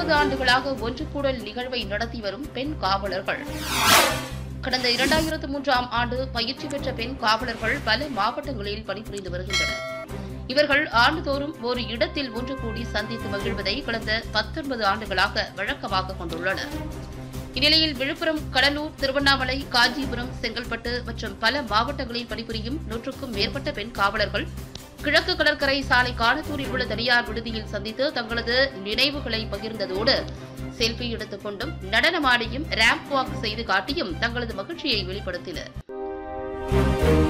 நாற்பது ஆண்டுகளாக ஒன்று கூடல் நிகழ்வை நடத்தி வரும் பெண் காவலர்கள் கடந்த இரண்டாயிரத்து மூன்றாம் ஆண்டு பயிற்சி பெற்ற பெண் காவலர்கள் பல மாவட்டங்களில் பணிபுரிந்து வருகின்றனர் இவர்கள் ஆண்டுதோறும் ஒரு இடத்தில் ஒன்று கூடி சந்தித்து மகிழ்வதை கடந்த பத்தொன்பது ஆண்டுகளாக வழக்கமாக கொண்டுள்ளனர் இந்நிலையில் விழுப்புரம் கடலூர் திருவண்ணாமலை காஞ்சிபுரம் செங்கல்பட்டு மற்றும் பல மாவட்டங்களில் பணிபுரியும் நூற்றுக்கும் மேற்பட்ட பெண் காவலர்கள் கிழக்கு கடற்கரை சாலை காணத்தூரில் உள்ள தனியார் விடுதியில் சந்தித்து தங்களது நினைவுகளை பகிர்ந்ததோடு செல்ஃபி எடுத்துக் கொண்டும் நடனமாடியும் ரேம்ப் வாக் செய்து காட்டியும் தங்களது மகிழ்ச்சியை வெளிப்படுத்தினர்